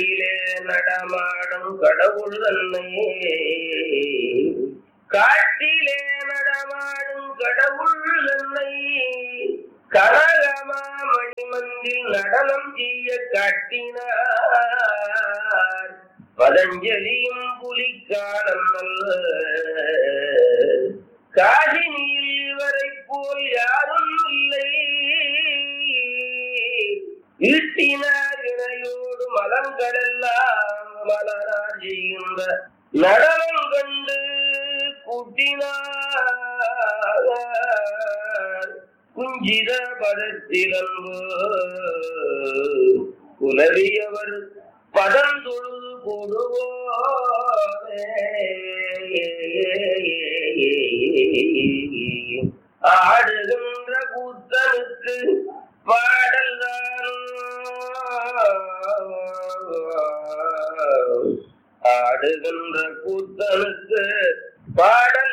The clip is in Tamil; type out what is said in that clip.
காட்டிலே நடமாடும் கடவுள் தன்னை காட்டிலே நடமாடும் கடவுள் தன்னை கனகமா மணிமந்தில் நடனம் செய்ய காட்டினார் பதஞ்சலியும் புலிக்காலம் நல்ல காசினியில் இவரை போல் யாரும் இல்லை ஈட்டினார் இணையோடு மலங்களெல்லாம் மலரார் செய்கின்ற நடனம் கண்டு கூட்டினார் குஞ்சித பதத்திலன்பு குலவியவர் பதம் தொழுது போடுவோரே ஆடுகின்ற கூத்தனுக்கு பாடல் ஆடுகின்ற கூத்தனுக்கு பாடல்